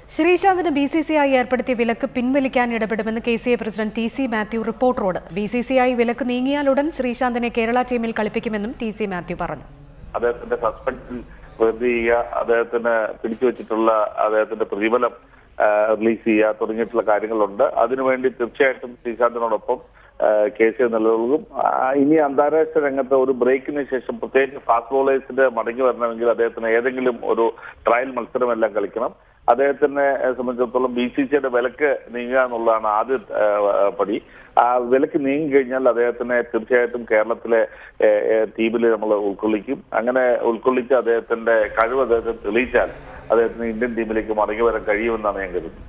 ശ്രീശാന്തിന് B C C I ഏർപ്പെടുത്തിയ വിലക്ക് പിൻവലിക്കാൻ ഇടപെടുമെന്ന് K C A president T C Mathew റിപ്പോർട്ടറോട് ബി സി സി ഐ വിലക്ക് നീങ്ങിയാലുടൻ ശ്രീശാന്തിനെ കേരള ടീമിൽ കളിപ്പിക്കുമെന്നും ടി സി മാത്യു പറഞ്ഞു അദ്ദേഹത്തിന്റെ സസ്പെൻഷൻ റദ്ദ് ചെയ്യുക അദ്ദേഹത്തിന് പിടിച്ചു വെച്ചിട്ടുള്ള അദ്ദേഹത്തിന്റെ പ്രതിഫലം ആ, റിലീസ് ചെയ്യുക തുടങ്ങിയിട്ടുള്ള കാര്യങ്ങളുണ്ട് അതിനുവേണ്ടി തീർച്ചയായിട്ടും ശ്രീശാന്തിനോടൊപ്പം ആ, കേസ് നിലനിൽക്കും ആ, ഇനി അന്താരാഷ്ട്ര രംഗത്ത് ഒരു ബ്രേക്കിന് ശേഷം പ്രത്യേകിച്ച് ഫാസ്റ്റ് ബോളേഴ്സിന്റെ മടങ്ങി വരണമെങ്കിൽ അദ്ദേഹത്തിന് ഏതെങ്കിലും ഒരു ട്രയൽ മത്സരമെല്ലാം കളിക്കണം അദ്ദേഹത്തിനെ സംബന്ധിച്ചിടത്തോളം ബി സി സിയുടെ വിലക്ക് നീങ്ങുക എന്നുള്ളതാണ് ആദ്യ ആ, പടി ആ വിലക്ക് നീങ്ങി കഴിഞ്ഞാൽ അദ്ദേഹത്തിനെ തീർച്ചയായിട്ടും കേരളത്തിലെ ടീമിൽ നമ്മൾ ഉൾക്കൊള്ളിക്കും അങ്ങനെ ഉൾക്കൊള്ളിച്ച് അദ്ദേഹത്തിന്റെ കഴിവ് അദ്ദേഹത്തിന് തെളിയിച്ചാൽ അദ്ദേഹത്തിന് ഇന്ത്യൻ ടീമിലേക്ക് മടങ്ങി വരാൻ കഴിയുമെന്നാണ് ഞാൻ കരുതുന്നത്